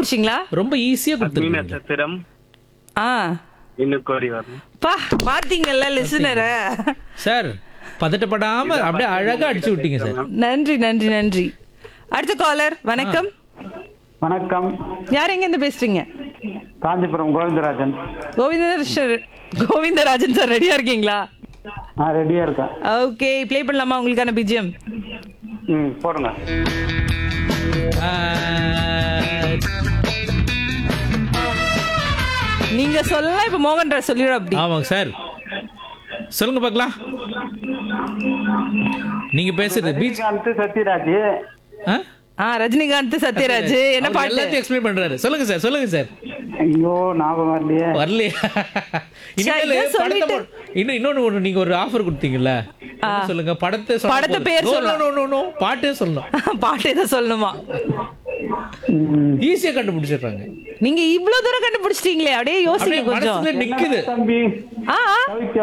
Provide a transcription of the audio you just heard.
கண்டுபிடிச்சிங்களா ரொம்ப ஈஸியா அக்னி கொடுத்துருக்கீங்க நட்சத்திரம் ஆ இன்னும் கோரி வரணும் பா பாத்தீங்கல்ல லிசனரை சார் பதட்டப்படாம அப்படியே அழகா அடிச்சு விட்டீங்க சார் நன்றி நன்றி நன்றி அடுத்த காலர் வணக்கம் வணக்கம் யார் எங்க இருந்து பேசுறீங்க காஞ்சிபுரம் கோவிந்தராஜன் கோவிந்தர் கோவிந்தராஜன் சார் ரெடியா இருக்கீங்களா நான் ரெடியா இருக்கேன் ஓகே ப்ளே பண்ணலாமா உங்களுக்கான பிஜிஎம் ம் போடுங்க ஆஹ், நீங்க சொல்லலாம் இப்ப மோகன் ராஜ் சொல்லிடும் அப்படி ஆமாங்க சார் சொல்லுங்க பார்க்கலாம் நீங்க பேசுறது பீச் ரஜினிகாந்த் சத்யராஜ் ஆ? ஆ ரஜினிகாந்த் சத்யராஜ் என்ன அவர் பாட்டு எல்லாத்தையும் எக்ஸ்பிளைன் பண்றாரு சொல்லுங்க சார் சொல்லுங்க சார் ஐயோ ஞாபகம் இல்லையே வரலையா இனிமேல் இதான் படத்தை சொல்லிட்டு- மொ- இன்னும் இன்னொன்னு ஒண்ணு நீங்க ஒரு ஆஃபர் கொடுத்தீங்கல்ல என்ன சொல்லுங்க படத்தை சொன்னா படத்தை போதும். பேர் No, no, சொல்லலாம். no, no, no. பாட்டே சொல்லணும் பாட்டு எதை சொல்லணுமா ம். ஈஸியா கண்டுபிடிச்சிடுறாங்க நீங்க இவ்வளவு தூரம் கண்டுபிடிச்சிட்டீங்களே அப்படியே யோசிங்க அப்படியே கொஞ்சம் மனசுல நிக்குது தம்பி ஆ ஆ. கவிக்கு